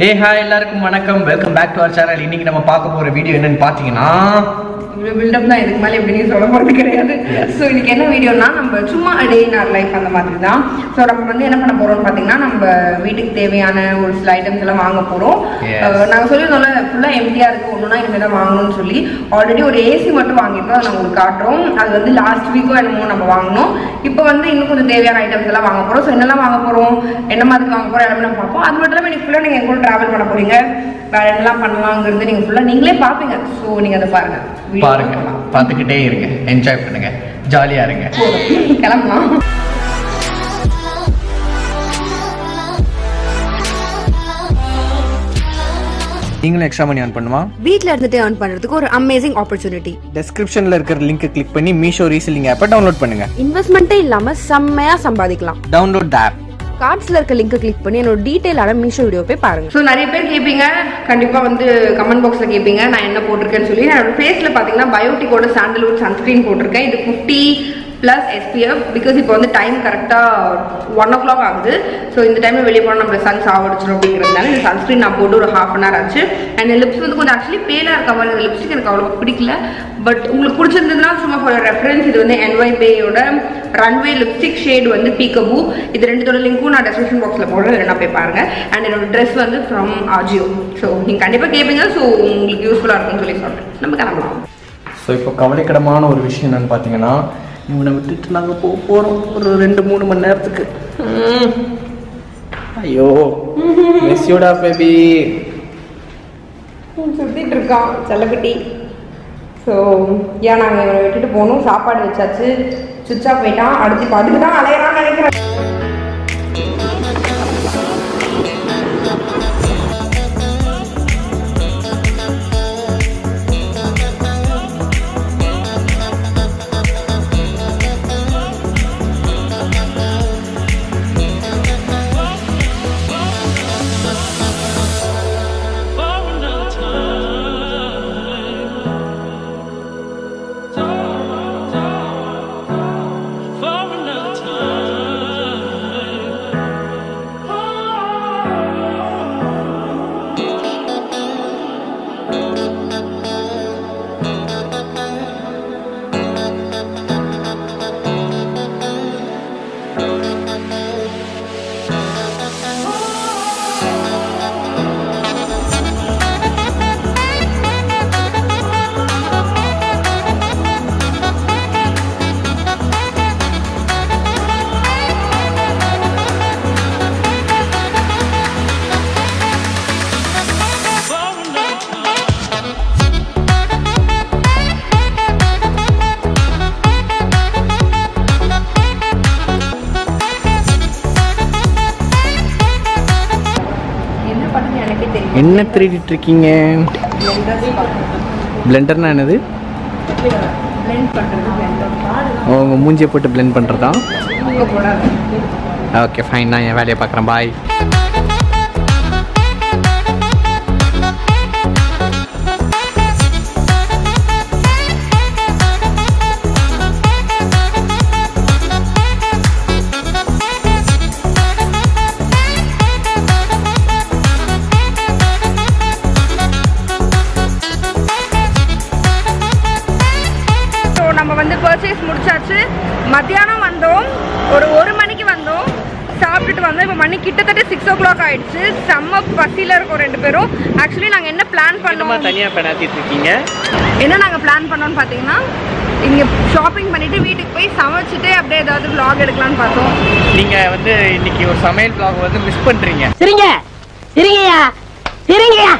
ஹே hi எல்லாருக்கும் வணக்கம் welcome back to our channel இன்னைக்கு நம்ம பார்க்க போற வீடியோ என்னன்னு பார்த்தீங்கன்னா இவ்வளோ பில்டப் தான் இதுக்கு மேலே எப்படின்னு சொல்ல போகிறது கிடையாது ஸோ இன்னைக்கு என்ன வீடியோனா நம்ம சும்மா டே இன் ஆர் லைஃப் அந்த மாதிரி தான் ஸோ நம்ம வந்து என்ன பண்ண போறோம்னு பார்த்தீங்கன்னா நம்ம வீட்டுக்கு தேவையான ஒரு சில ஐட்டம்ஸ் எல்லாம் வாங்க போகிறோம் Yes. நாங்கள் சொல்லியிருந்தோம்ல ஃபுல்லாக எம்டியாக இருக்கு ஒன்றுனா இனிமேல் தான் வாங்கணும்னு சொல்லி ஆல்ரெடி ஒரு ஏசி மட்டும் வாங்கியிருந்தோம் அதை நான் உங்களுக்கு காட்டுறோம் அது வந்து லாஸ்ட் வீக்கோ என்னமோ நம்ம வாங்கினோம் இப்போ வந்து இன்னும் கொஞ்சம் தேவையான ஐட்டம்ஸ் எல்லாம் வாங்க போகிறோம் ஸோ என்னெல்லாம் வாங்க போகிறோம் என்ன மாதிரி வாங்க போகிறோம் எல்லாமே நம்ம பார்ப்போம் அது மட்டும் இல்லாமல் இன்னைக்கு ஃபுல்லாக நீங்கள் என் கூட ட்ராவல் பண்ண போறீங்க வேற என்னெல்லாம் பண்ணலாங்கிறது நீங்கள் ஃபுல்லாக நீங்களே பார்ப்பீங்க ஸோ நீங்கள் அதை பாருங்க Video பாருங்க பார்க்கலாம். பார்த்துக்கிட்டே இருங்க என்ஜாய் பண்ணுங்க ஜாலியா இருங்க கிளம்பலாம் நீங்களும் எக்ஸ்ட்ரா மணி ஆன் பண்ணுமா வீட்ல இருந்துட்டு earn பண்றதுக்கு ஒரு அமேசிங் ஆப்பர்ச்சுனிட்டி டெஸ்கிரிப்ஷன்ல இருக்கிற லிங்க் கிளிக் பண்ணி மீஷோ ரீசெல்லிங் ஆப்பை டவுன்லோட் பண்ணுங்க இன்வெஸ்ட்மெண்ட்டே இல்லாம செம்மையா சம்பாதிக்கலாம் டவுன்லோட் த ஆப் கார்ட்ஸ்ல இருக்க லிங்க் கிளிக் பண்ணி என்னோட டீடைலான மீஷோ வீடியோ போய் பாருங்க ஸோ நிறைய பேர் கேட்பீங்க கண்டிப்பாக வந்து கமெண்ட் பாக்ஸில் கேட்பீங்க நான் என்ன போட்டிருக்கேன்னு சொல்லி என்னோட ஃபேஸில் பார்த்தீங்கன்னா பயோட்டிக்கோட சாண்டல்வுட் சன்ஸ்க்ரீன் போட்டிருக்கேன் இது ஃபிஃப்டி ப்ளஸ் எஸ்பிஎஃப் பிகாஸ் இப்போ வந்து டைம் கரெக்டாக ஒன் ஓ கிளாக் ஆகுது ஸோ இந்த டைமில் வெளியே போனால் நம்மள சன் சாவடிச்சிடும் அப்படிங்கிறதுனால இந்த சன்ஸ்க்ரீன் நான் போட்டு ஒரு ஹாஃப் அன் ஹவர் ஆச்சு அண்ட் லிப்ஸ் வந்து கொஞ்சம் ஆக்சுவலி பேலாக இருக்க மாதிரி இந்த லிப்ஸ்டிக் எனக்கு அவ்வளோ பிடிக்கல பட் உங்களுக்கு பிடிச்சிருந்ததுன்னா சும்மா ஃபார் ரெஃபரன்ஸ் இது வந்து என்ஒய் பேயோட ரன்வே லிப்ஸ்டிக் ஷேட் வந்து பீக்கபூ இது ரெண்டுத்தோட லிங்க்கும் நான் டெஸ்கிரிப்ஷன் பாக்ஸில் போடுறேன் இல்லைனா போய் பாருங்க அண்ட் என்னோட ட்ரெஸ் வந்து ஃப்ரம் ஆஜியோ ஸோ நீங்கள் கண்டிப்பாக கேட்பீங்க ஸோ உங்களுக்கு யூஸ்ஃபுல்லாக இருக்கும்னு சொல்லி சொல்கிறேன் நம்ம கிளம்பலாம் ஸோ இப்போ கவலைக்கிடமான ஒரு விஷயம் என்னன்னு பார்த்தீங்கன்னா இவனை விட்டுட்டு நாங்கள் போக போகிறோம் ஒரு ரெண்டு மூணு மணி நேரத்துக்கு ம். ஐயோ மிஸ்யூடா பேபி சுற்றிட்டு இருக்கான் செல்லக்குட்டி ஸோ ஏன் நாங்கள் இவனை விட்டுட்டு போகணும் சாப்பாடு வச்சாச்சு சுவிட்ச் ஆஃப் போயிட்டான் அடுத்து இப்போ அதுக்கு தான் அலையறான்னு நினைக்கிறேன் என்ன பண்ணுறது எனக்கே தெரியும் என்ன திருடிட்டு இருக்கீங்க பிளெண்டர்னா என்னது பிளெண்ட் பண்ணுறது பிளெண்டர் உங்க மூஞ்சியை போட்டு பிளெண்ட் பண்ணுறதா அங்கே போடாது ஓகே ஃபைன் நான் என் வேலையை பார்க்குறேன் பாய் ஸோ நம்ம வந்து பர்ச்சேஸ் முடிச்சாச்சு மத்தியானம் வந்தோம் ஒரு ஒரு மணிக்கு வந்தோம் சாப்பிட்டுட்டு வந்தோம் இப்போ மணி கிட்டத்தட்ட சிக்ஸ் ஓ கிளாக் ஆயிடுச்சு செம்ம பசியில் இருக்கோம் ரெண்டு பேரும் ஆக்சுவலி நாங்கள் என்ன பிளான் பண்ணோம் தனியாக பெணாத்திட்டு இருக்கீங்க என்ன நாங்கள் பிளான் பண்ணோம்னு பார்த்தீங்கன்னா இங்கே ஷாப்பிங் பண்ணிட்டு வீட்டுக்கு போய் சமைச்சிட்டு அப்படியே ஏதாவது vlog எடுக்கலாம்னு பார்த்தோம் நீங்கள் வந்து இன்னைக்கு ஒரு சமையல் vlog வந்து மிஸ் பண்ணுறீங்க சிரிங்க சிரிங்கய்யா சிரிங்கய்யா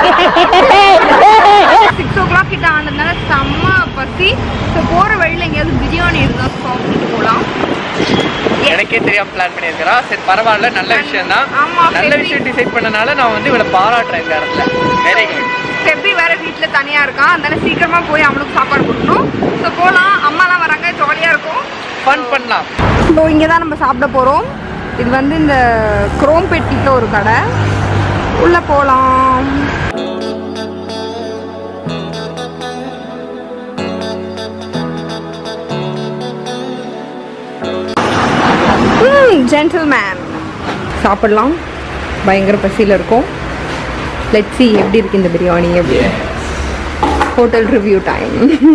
சிக்ஸ் ஓ கிளாக் கிட்ட ஆனதுனால செம்ம பசி ஸோ போகிற வழியில் எங்கேயாவது பிரியாணி இருந்தால் சாப்பிட்டுட்டு போகலாம் எனக்கே தெரியாம பிளான் பண்ணியிருக்கிறா சரி பரவாயில்ல நல்ல விஷயம் தான் ஆமா, நல்ல சரி. விஷயம் டிசைட் பண்ணனால நான் வந்து இவளை பாராட்டுறேன் இந்த இடத்துல வெரி குட் செப்பி வேற வீட்டில் தனியாக இருக்கான் அதனால சீக்கிரமாக போய் அவனுக்கு சாப்பாடு கொடுக்கணும் ஸோ போகலாம் அம்மாலாம் வராங்க ஜாலியாக இருக்கும் ஃபன் பண்ணலாம் ஸோ இங்கே தான் நம்ம சாப்பிட போகிறோம் இது வந்து இந்த குரோம் பெட்டிக்கு ஒரு கடை உள்ளே போகலாம் ஜென்டில்மேன் சாப்பிடலாம் பயங்கர பசியில் இருக்கும் லெட் சி எப்படி இருக்கு இந்த பிரியாணி அப்படி ஹோட்டல் ரிவ்யூ டைம்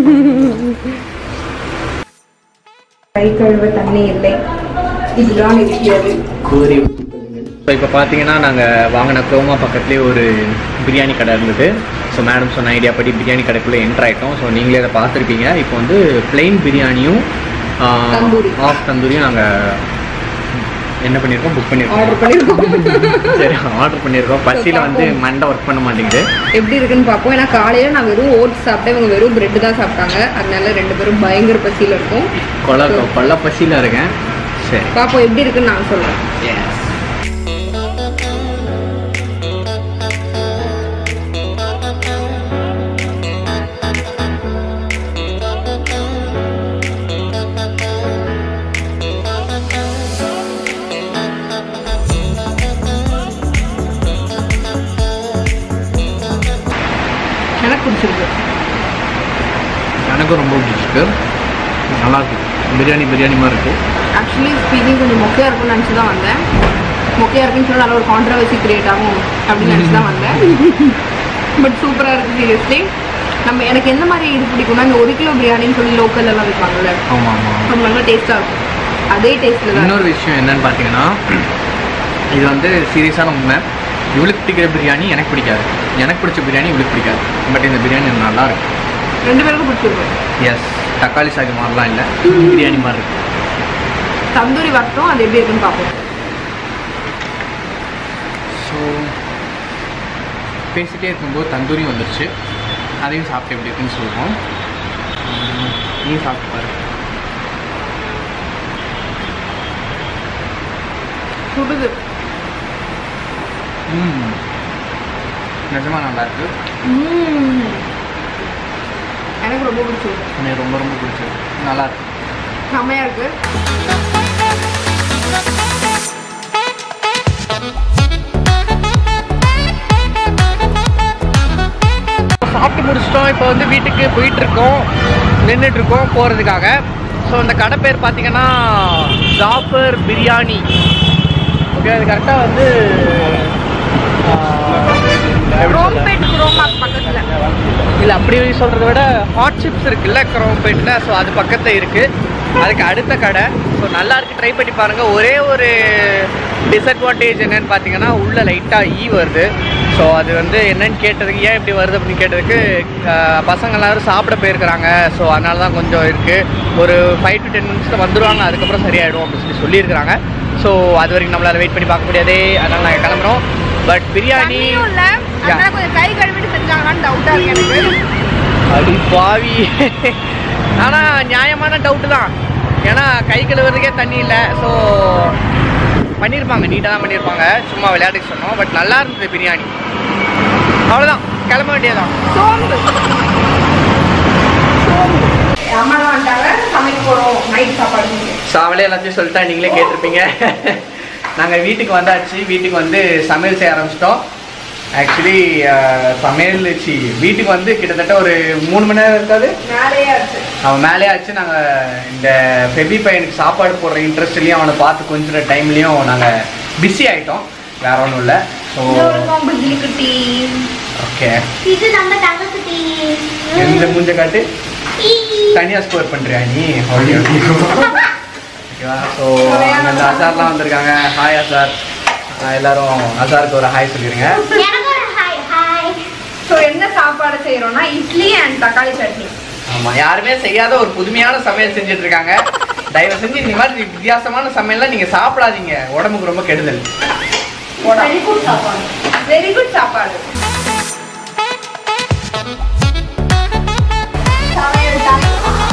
கை கழுவ தண்ணி இல்லை இதுதான் இருக்கிறது கூறி ஸோ இப்போ பார்த்தீங்கன்னா நாங்கள் வாங்கின குரோமா பக்கத்துலேயே ஒரு பிரியாணி கடை இருந்தது ஸோ மேடம் சொன்ன ஐடியா படி பிரியாணி கடைக்குள்ளே என்ட்ரு ஆகிட்டோம் ஸோ நீங்களே அதை பார்த்துருப்பீங்க இப்போ வந்து பிளெயின் பிரியாணியும் தந்தூரி. ஆஃப் தந்தூரியும் நாங்கள் என்ன பண்ணியிருக்கோம் புக் பண்ணியிருக்கோம் ஆர்டர் பண்ணியிருக்கோம் சரி ஆர்டர் பண்ணியிருக்கோம் பசியில் வந்து மண்டை ஒர்க் பண்ண மாட்டேங்குது எப்படி இருக்குன்னு பார்ப்போம் ஏன்னா காலையில் நான் வெறும் ஓட்ஸ் சாப்பிட்டேன் இவங்க வெறும் பிரெட் தான் சாப்பிட்டாங்க அதனால ரெண்டு பேரும் பயங்கர பசியில் இருக்கும் கொலை கொல்ல பசியில் இருக்கேன் சரி பார்ப்போம் எப்படி இருக்குன்னு நான் சொல்கிறேன் எஸ் எனக்கு பிடிச்சிருக்கு எனக்கும் ரொம்ப பிடிச்சிருக்கு நல்லா இருக்கு பிரியாணி பிரியாணி மாதிரி இருக்கு ஆக்சுவலி ஸ்பீக்கிங் கொஞ்சம் மொக்கையாக இருக்கும்னு நினச்சி தான் வந்தேன் மொக்கையாக இருக்குன்னு சொல்லி நல்ல ஒரு கான்ட்ரவர்சி கிரியேட் ஆகும் அப்படின்னு நினச்சி தான் வந்தேன் பட் சூப்பராக இருக்குது சீரியஸ்லி நம்ம எனக்கு எந்த மாதிரி இது பிடிக்கும்னா இந்த ஒரு கிலோ பிரியாணின்னு சொல்லி லோக்கல் எல்லாம் விற்பாங்கல்ல ஆமாம் ஆமாம் அது நல்லா டேஸ்ட்டாக இருக்கும் அதே டேஸ்ட்டில் தான் இன்னொரு விஷயம் என்னன்னு பார்த்தீங்கன்னா இது வந்து சீரியஸான உண்மை இவளுக்கு பிடிக்கிற பிரியாணி எனக்கு பிடிக்காது எனக்கு பிடிச்ச பிரியாணி இவளுக்கு பிடிக்காது பட் இந்த பிரியாணி எனக்கு நல்லா இருக்கு ரெண்டு பேருக்கும் பிடிச்சிருக்கும் எஸ் தக்காளி சாதம் மாதிரிலாம் இல்லை பிரியாணி மாதிரி இருக்கு தந்தூரி வரட்டும் அது எப்படி இருக்குன்னு பார்ப்போம் ஸோ பேசிட்டே இருக்கும்போது தந்தூரி வந்துருச்சு அதையும் சாப்பிட்டு எப்படி இருக்குன்னு சொல்லுவோம் உம், நீ சாப்பிட்டு பாரு சுடுது ம் நிஜமா நல்லா இருக்கு ம்ம். எனக்கு ரொம்ப பிடிச்சிருக்கு எனக்கு ரொம்ப ரொம்ப பிடிச்சது நல்லா இருக்கு செம்மையாக இருக்கு சாப்பிட்டு முடிச்சிட்டோம் இப்போ வந்து வீட்டுக்கு போயிட்டு இருக்கோம் நின்றுட்டு இருக்கோம் போகிறதுக்காக ஸோ அந்த கடை பேர் பார்த்தீங்கன்னா ஜாஃபர் பிரியாணி ஓகே அது கரெக்டாக வந்து ரோம்பேட் குரோமாக் பக்கத்தில் இல்லை அப்படி சொல்கிறத விட ஹாட் சிப்ஸ் இருக்குல்ல குரோம்பேட்டில் ஸோ அது பக்கத்தில் இருக்குது அதுக்கு அடுத்த கடை ஸோ நல்லா இருக்கு ட்ரை பண்ணி பாருங்கள் ஒரே ஒரு டிஸ்அட்வான்டேஜ் என்னன்னு பார்த்தீங்கன்னா உள்ள லைட்டாக ஈ வருது ஸோ அது வந்து என்னன்னு கேட்டதுக்கு ஏன் இப்படி வருது அப்படின்னு கேட்டதுக்கு அஹ், பசங்க எல்லாரும் சாப்பிட போயிருக்கிறாங்க ஸோ அதனால தான் கொஞ்சம் இருக்குது ஒரு ஃபைவ் டு டென் மினிட்ஸில் வந்துடுவாங்க அதுக்கப்புறம் சரியாயிடும் அப்படின்னு சொல்லி சொல்லியிருக்கிறாங்க ஸோ அது வரைக்கும் நம்மளால் வெயிட் பண்ணி பார்க்க முடியாதே அதனால் நாங்கள் கிளம்புறோம் பட் பிரியாணி தண்ணியும் இல்லை Yeah. அதனால கொஞ்சம் கை கழுவிட்டு செஞ்சாங்களான்னு டவுட்டாக இருக்கு எனக்கு அடி பாவி ஆனால் நியாயமான டவுட்டு தான் ஏன்னா கை கழுவுறதுக்கே தண்ணி இல்லை ஸோ பண்ணியிருப்பாங்க நீட்டாக தான் பண்ணியிருப்பாங்க சும்மா விளையாட்டுக்கு சொன்னோம் பட் நல்லா இருந்தது பிரியாணி அவ்வளோதான் கிளம்ப வேண்டியதான் சோம்பு சோம்பு அம்மாலாம் வந்துட்டாங்க சமைக்க போகிறோம் நைட் சாப்பாடு செஞ்சு. சாவலே எல்லாத்தையும் சொல்லிட்டா நீங்களே கேட்டிருப்பீங்க நாங்கள் வீட்டுக்கு வந்தாச்சு வீட்டுக்கு வந்து சமையல் செய்ய ஆரம்பிச்சிட்டோம் ஆக்சுவலி சமையல் சி வீட்டுக்கு வந்து கிட்டத்தட்ட ஒரு மூணு மணி நேரம் இருக்காது மேலேயே ஆச்சு அவன் மேலே ஆச்சு நாங்கள் இந்த பெபி பையனுக்கு சாப்பாடு போடுற இன்ட்ரெஸ்ட்லேயும் அவனை பார்த்து கொஞ்சம் டைம்லேயும் நாங்கள் பிஸி ஆகிட்டோம் வேற ஒன்றும் இல்லை ஸோ இது ஒரு சோம்பு கிளிக்குட்டி ஓகே இது நம்ம தங்கக்குட்டி எந்த மூஞ்ச காட்டு தனியாக ஸ்கோர் பண்ணுறியா நீ ஓகேவா ஸோ அந்த அசார்லாம் வந்திருக்காங்க ஹாய் அசார் ஆஹ் எல்லாரும் அசாருக்கு ஒரு ஹாய் சொல்லிடுங்க எனக்கு ஒரு ஹாய் ஹாய் ஸோ என்ன சாப்பாடு செய்கிறோம்னா இட்லி அண்ட் தக்காளி சட்னி ஆமாம் யாருமே செய்யாத ஒரு புதுமையான சமையல் செஞ்சுட்டு இருக்காங்க தயவு செஞ்சு இந்த மாதிரி வித்தியாசமான சமையல்லாம் நீங்கள் சாப்பிடாதீங்க உடம்புக்கு ரொம்ப கெடுதல் வெரி குட் சாப்பாடு வெரி குட் சாப்பாடு சமையல் time.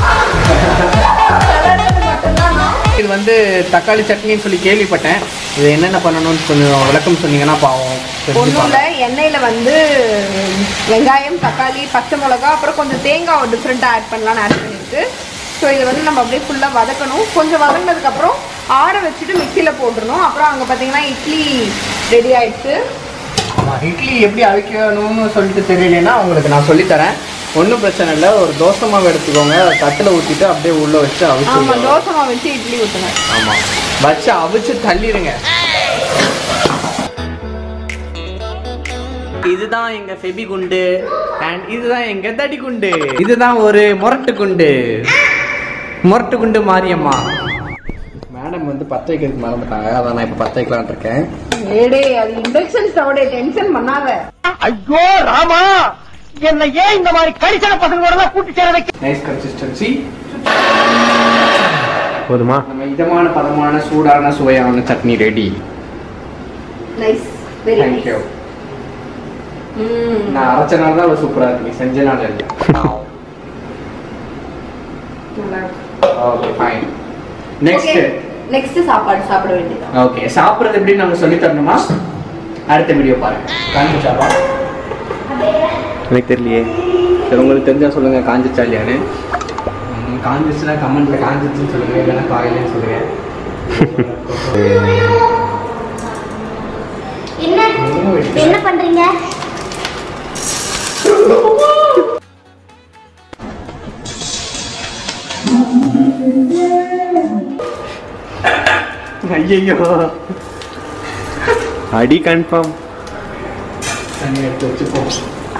சமையல் மட்டும்தானா? இது வந்து தக்காளி சட்னின்னு சொல்லி கேள்விப்பட்டேன் இது என்னென்ன பண்ணணும்னு கொஞ்சம் விளக்கம் சொன்னீங்கன்னா பாவம் ஒன்றும் தெரிஞ்சுப்பாங்க. இல்லை எண்ணெயில் வந்து வெங்காயம் தக்காளி பச்சை மிளகா அப்புறம் கொஞ்சம் தேங்காய் டிஃப்ரெண்ட்டாக ஆட் பண்ணலாம்னு ஆட் பண்ணியிருக்கு ஸோ இதை வந்து நம்ம அப்படியே ஃபுல்லாக வதக்கணும் கொஞ்சம் வதங்கினதுக்கப்புறம் ஆற வச்சுட்டு மிக்சியில் போட்டுடணும் அப்புறம் அங்கே பார்த்தீங்கன்னா இட்லி ரெடி ஆயிடுச்சு ஆமா, இட்லி எப்படி அவிக்கணும்னு சொல்லிட்டு தெரியலன்னா உங்களுக்கு நான் சொல்லித்தரேன் ஒன்றும் பிரச்சனை இல்லை ஒரு தோசை மாவு எடுத்துக்கோங்க தட்டில் ஊற்றிட்டு அப்படியே உள்ளே வச்சு ஆமாம் அவிச்சு தோசை மாவு வச்சு இட்லி ஊற்றுங்க ஆமாம் வச்சு அவிச்சு தள்ளிடுங்க இதுதான் எங்க ஃபெபி குண்டு அண்ட் இதுதான் எங்க தடி குண்டு இதுதான் ஒரு முரட்டு குண்டு முரட்டு குண்டு மாரியம்மா மேடம் வந்து பத்த வைக்கிறதுக்கு மறந்துட்டாங்க அதான் நான் இப்போ பத்த வைக்கலான் இருக்கேன் ஏடே அது இண்டக்ஷன் ஸ்டவ்டே டென்ஷன் பண்ணாத ஐயோ ராமா என்ன ஏன் இந்த மாதிரி கரிசன பசங்களோட எல்லாம் கூட்டி சேர வைக்க நைஸ் கன்சிஸ்டன்சி போதுமா நம்ம இதமான பதமான சூடான சுவையான chutney ready nice very thank you ம் நான் அரைச்சனால தான் அவ்வளோ சூப்பராக இருக்கு நீ செஞ்சனால இல்லை நல்லா இருக்கு ஓகே ஃபைன் நெக்ஸ்ட் நெக்ஸ்ட் சாப்பாடு சாப்பிட வேண்டியது ஓகே சாப்பிட்றது எப்படின்னு நாங்கள் சொல்லி தரணுமா அடுத்த வீடியோ பாருங்க காஞ்சிச்சாப்பா எனக்கு தெரியலையே சரி உங்களுக்கு தெரிஞ்சா சொல்லுங்க காஞ்சிச்சா இல்லையான்னு ம், காஞ்சிச்சுன்னா கமெண்ட்ல காஞ்சிச்சுன்னு சொல்லுங்க இல்லைன்னா காயிலன்னு சொல்லுங்க என்ன என்ன பண்றீங்க ஐயோ அடி கன்ஃபார்ம் தண்ணி எடுத்து வச்சுப்போம்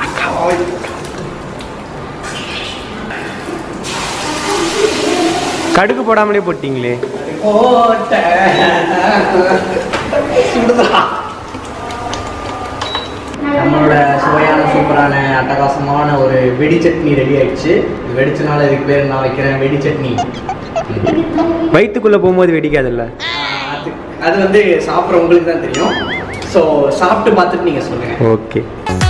கடுகு போடாமலே போட்டீங்களே நம்மளோட சுவையான சூப்பரான அட்டகாசமான ஒரு வெடி சட்னி ரெடி ஆயிடுச்சு இது வெடிச்சனால இதுக்கு பேர் நான் வைக்கிறேன் வெடி சட்னி வயிற்றுக்குள்ள போகும்போது வெடிக்காதுல்ல அது அது வந்து சாப்பிட்ற உங்களுக்கு தான் தெரியும் ஸோ சாப்பிட்டு பார்த்துட்டு நீங்கள் சொல்லுங்க ஓகே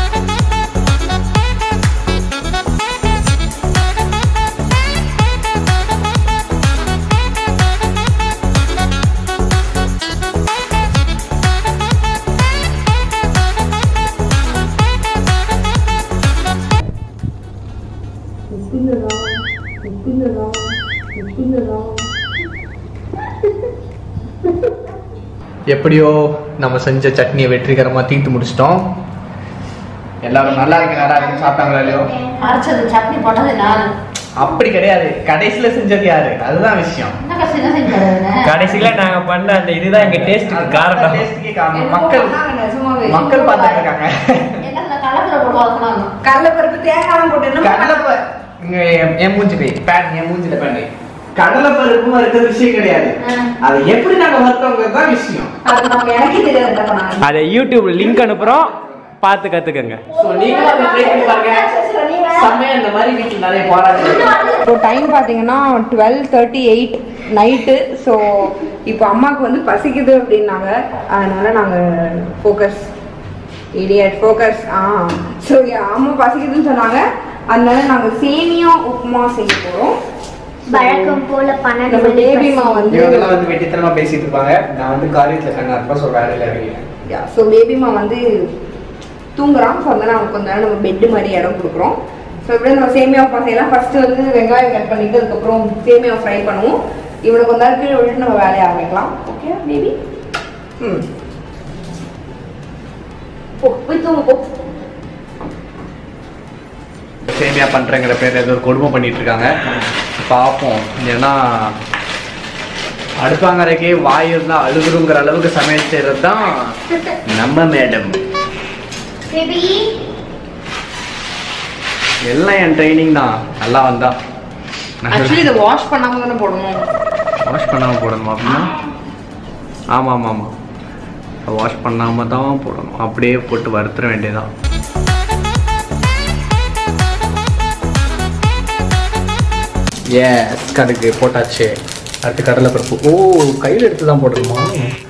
எப்படியோ நம்ம செஞ்ச சட்னியை வெற்றிகரமாக தீர்த்து முடிச்சிட்டோம் எல்லாரும் நல்லா இருக்கு நல்லா இருக்கு சாப்பிட்டாங்களா இல்லையோ அரைச்சது சட்னி போட்டது நான் அப்படி கிடையாது கடைசியில செஞ்சது யாரு அதுதான் விஷயம் என்ன கஷ்டம் என்ன செஞ்சு கடைசியில நாங்க பண்ண அந்த இதுதான் எங்க டேஸ்ட்டுக்கு காரணம் டேஸ்டுக்கே காரணம் மக்கள் மக்கள் பார்த்துட்டு இருக்காங்க என்ன கலப்புற போட்டு வளர்க்கணும் கடலைப்பருப்பு தேங்காய் போட்டு என்ன கடலைப்ப இங்க என் என் மூஞ்சி போய் பேன் என் மூஞ்சில பேன் கடலைப்பருப்பும் இருக்கிற விஷயம் கிடையாது அதை எப்படி நாங்க வறுத்தோங்கிறது தான் விஷயம் அது நம்ம எனக்கே தெரியாது என்ன பண்ணாங்க அதை யூடியூப் லிங்க் அனுப்புறோம் பார்த்து கத்துக்கங்க ஸோ நீங்களும் அதை ட்ரை பண்ணி பாருங்க செம்மையா இந்த மாதிரி வீட்டில் நிறைய பாராட்டு இப்போ டைம் பார்த்தீங்கன்னா twelve thirty eight night so இப்போ அம்மாவுக்கு வந்து பசிக்குது அப்படின்னாங்க அதனால நாங்கள் ஃபோக்கஸ் இடியட் ஃபோக்கஸ் ஆ ஸோ அம்மா பசிக்குதுன்னு சொன்னாங்க அதனால நாங்கள் சேமியா உப்புமா செய்ய போகிறோம் வழக்கம் போல பன்னெண்டு நம்ம மணி பேபிமா வந்து இவங்கெல்லாம் வந்து வெட்டித்தனமா பேசிட்டு இருப்பாங்க நான் வந்து காரியத்துல கண்ணா இருப்பேன் ஸோ வேலையில இருக்கேன் ஸோ பேபிமா வந்து தூங்குறான் ஸோ அதனால அவனுக்கு கொஞ்ச நேரம் நம்ம பெட்டு மாதிரி இடம் கொடுக்குறோம் ஸோ இப்படி நம்ம சேமியா உப்புமா செய்யலாம் ஃபர்ஸ்ட் வந்து வெங்காயம் கட் பண்ணிட்டு அதுக்கப்புறம் சேமியா ஃப்ரை பண்ணுவோம் இவனை கொஞ்ச நேரம் கீழே விட்டுட்டு நம்ம வேலையை ஆரம்பிக்கலாம் ஓகே பேபி ம் போ போய் தூங்கு போ சேமியா பண்றேங்கிற பேர் ஏதோ ஒரு கொடுமை பண்ணிட்டு இருக்காங்க பார்ப்போம் ஏன்னா அடுப்பாங்கரைக்கே வாய் இருந்தா அழுகுறங்கிற அளவுக்கு சமையல் செய்யறது தான் நம்ம மேடம் பேபி எல்லாம் என் ட்ரைனிங் தான் நல்லா வந்தா ஆக்சுவலி இதை வாஷ் பண்ணாம தானே போடணும் வாஷ் பண்ணாம போடணுமா அப்படின்னா ஆமா ஆமா ஆமா வாஷ் பண்ணாம தான் போடணும் அப்படியே போட்டு வறுத்துற வேண்டியதான் எஸ் கடுகு போட்டாச்சு அடுத்து கடலை பருப்பு ஓ கையில் எடுத்து தான் போடணுமா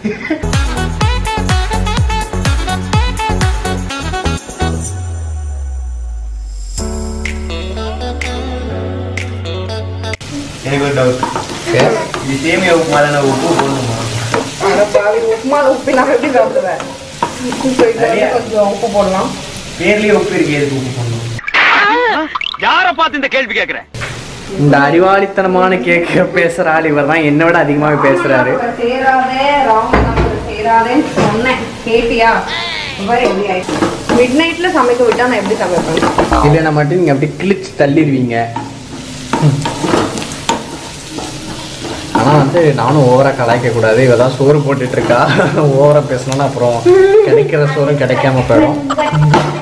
எனக்கு ஒரு டவுட் இது சேமியா உப்புமா தானே உப்பு போடணுமா அட பாவி உப்புமா உப்பு நான் எப்படி சாப்பிடுவேன் ஸோ இதில் வந்து கொஞ்சம் உப்பு போடலாம் பேர்லயே உப்பு இருக்கு எதுக்கு உப்பு போடணும் யார பார்த்து இந்த கேள்வி கேக்குற இந்த அறிவாளித்தனமான கேட்க பேசுற ஆள் இவர் தான் என்னை விட அதிகமாகவே பேசுறாரு நம்பர் சேராதே ராங் நம்பர் சேராதேன்னு சொன்னேன் கேட்டியா பாரு எப்படி ஆயிடுச்சு மிட் நைட்ல சமைக்க விட்டா நான் எப்படி சமைப்பேன் இல்லைன்னா மட்டும் நீங்க அப்படியே கிழிச்சு தள்ளிடுவீங்க ஆனா வந்து நானும் ஓவரா கலாய்க்க கூடாது இவ தான் சோறு போட்டுட்டு இருக்கா ஓவரா பேசணும்னா அப்புறம் கிடைக்கிற சோறும் கிடைக்காம போயிடும்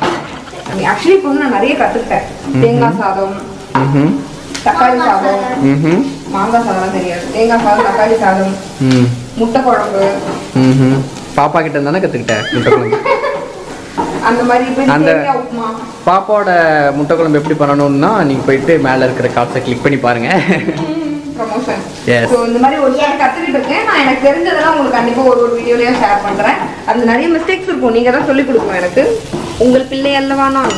பண்ணி ஆக்சுவலி இப்போ வந்து நான் நிறைய கத்துக்கிட்டேன் தேங்காய் சாதம் ம்ஹும் தக்காளி சாதம் ம்ஹும் மாங்காய் சாதம் தெரியாது தேங்காய் சாதம் தக்காளி சாதம் ம் முட்டை குழம்பு ம்ஹும் பாப்பா கிட்ட இருந்தானே கற்றுக்கிட்டேன் முட்டை குழம்பு அந்த மாதிரி இப்போ அந்த- தேங்காய் உப்புமா பாப்பாவோட முட்டை குழம்பு எப்படி பண்ணணும்னா நீங்கள் போயிட்டு மேலே இருக்கிற கார்ட்ஸை கிளிக் பண்ணி பாருங்கள் ப்ரமோஷன் Yes. ஸோ இந்த மாதிரி ஒரு சில கத்துக்கிட்டு இருக்கேன் நான் எனக்கு தெரிஞ்சதெல்லாம் உங்களுக்கு கண்டிப்பா ஒரு ஒரு வீடியோலயும் ஷேர் பண்றேன் அதுல நிறைய மிஸ்டேக்ஸ் இருக்கும் நீங்க தான் சொல்லி கொடுக்கணும் எனக்கு உங்கள் பிள்ளை அல்லவா நான்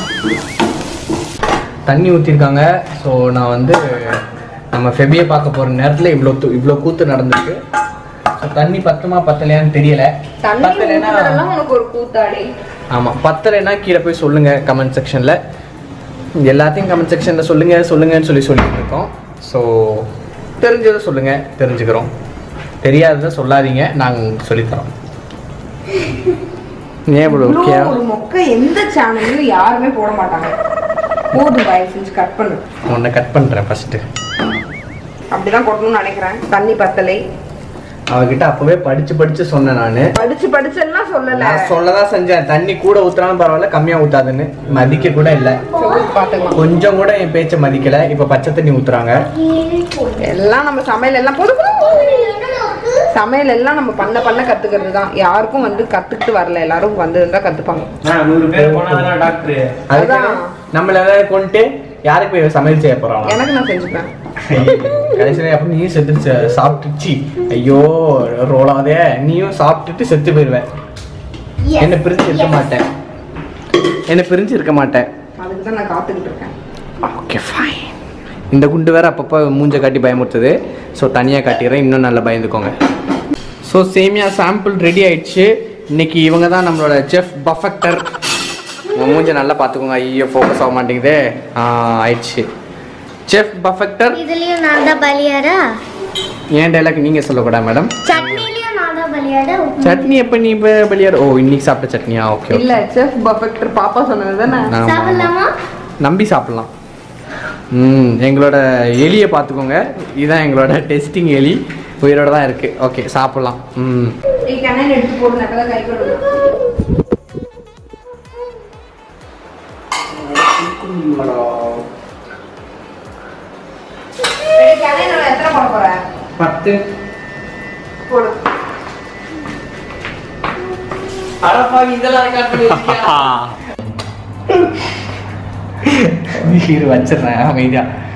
தண்ணி ஊற்றிருக்காங்க ஸோ நான் வந்து நம்ம ஃபெபியை பார்க்க போகிற நேரத்தில் இவ்வளோ து- இவ்வளோ கூத்து நடந்திருக்கு ஸோ தண்ணி பத்துமா பத்தலையான்னு தெரியல தண்ணி பத்தலைன்னா ஊத்துறதெல்லாம் உனக்கு ஒரு கூத்தாடி ஆமாம் பத்தலைன்னா கீழே போய் சொல்லுங்கள் கமெண்ட் செக்ஷனில் எல்லாத்தையும் கமெண்ட் செக்ஷனில் சொல்லுங்கள் சொல்லுங்கன்னு சொல்லி சொல்லிட்டு இருக்கோம் ஸோ தெரிஞ்சதை சொல்லுங்கள் தெரிஞ்சுக்கிறோம் தெரியாததை சொல்லாதீங்க நாங்கள் சொல்லித்தரோம் ஏன் இவ்வளோ இவ்வளோ ஓகே ஒரு மொக்க எந்த சேனல்லையும் யாருமே போட மாட்டாங்க போதும் தயவு செஞ்சு கட் பண்ணு உன்னை கட் பண்ணுறேன் ஃபஸ்ட்டு அப்படிதான் கொட்டணும்னு நினைக்கிறேன் தண்ணி பத்தலை அவகிட்ட அப்பவே படிச்சு படிச்சு சொன்னேன் நானு படிச்சு படிச்செல்லாம் சொல்லல நான் சொல்லதான் செஞ்சேன் தண்ணி கூட ஊத்துனாலும் பரவாயில்ல கம்மியா ஊத்தாதுன்னு மதிக்க கூட இல்ல சொல்லி பாத்துக்கலாம் கொஞ்சம் கூட என் பேச்ச மதிக்கல இப்ப பச்சை தண்ணி ஊத்துறாங்க எல்லாம் நம்ம சமையல் எல்லாம் போதும் போதும், போதும். சமையல் எல்லாம் நம்ம பண்ண பண்ண கத்துக்கிறது தான் யாருக்கும் வந்து கத்துக்கிட்டு வரல எல்லாரும் வந்திருந்தா கத்துப்பாங்க நூறு பேர் போனாதான் டாக்டர் அதுக்கு அதான். நம்மள எல்லாரும் கொண்டுட்டு யாருக்கு போய் சமையல் செய்ய போறாங்க எனக்கு நான் செஞ்சுப்பேன் கடைசியில அப்ப நீயும் செத்து சாப்பிட்டுச்சு ஐயோ ரோலாதே நீயும் சாப்பிட்டுட்டு செத்து போயிருவேன் என்ன பிரிஞ்சு இருக்க மாட்டேன் என்ன பிரிஞ்சு இருக்க மாட்டேன் அதுக்கு தான் நான் காத்துக்கிட்டு இருக்கேன் ஓகே ஃபைன் இந்த குண்டு வேற அப்பப்போ மூஞ்ச காட்டி பயமுறுத்துது ஸோ தனியாக காட்டிடுறேன் இன்னும் நல்லா பயந்துக்கோங்க ஸோ சேமியா சாம்பிள் ரெடி ஆயிடுச்சு இன்னைக்கு இவங்க தான் நம்மளோட செஃப் பஃபெக்டர் உங்க மூஞ்ச நல்லா பார்த்துக்கோங்க ஐயோ ஃபோக்கஸ் ஆக மாட்டேங்குதே ஆ ஆயிடுச்சு செஃப் பஃபெக்டர் இதுலயும் நான் தான் பலியாரா ஏன் டைலாக் நீங்கள் சொல்லக்கூடாது மேடம் சட்னிலயும் நான் தான் பலியாரா சட்னி எப்போ நீ இப்போ வெளியாடு ஓ இன்னைக்கு சாப்பிட்ட சட்னியா ஓகே இல்ல செஃப் பர்ஃபெக்டர் பாப்பா சொன்னது தானே சாப்பிடலாமா நம்பி சாப்பிடலாம் ம் எங்களோட எலியை பார்த்துக்கோங்க இதுதான் எங்களோட டெஸ்டிங் எலி உயிரோட தான் இருக்கு ஓகே சாப்பிடலாம் ம் நீ கண்ணன் எடுத்து போடு அப்பதான் கை கழுவணும் ஏய், கண்ணன் நான் எத்தனை போட போறேன் பத்து போடு இதெல்லாம் வச்சிடுறேன் அமைதியா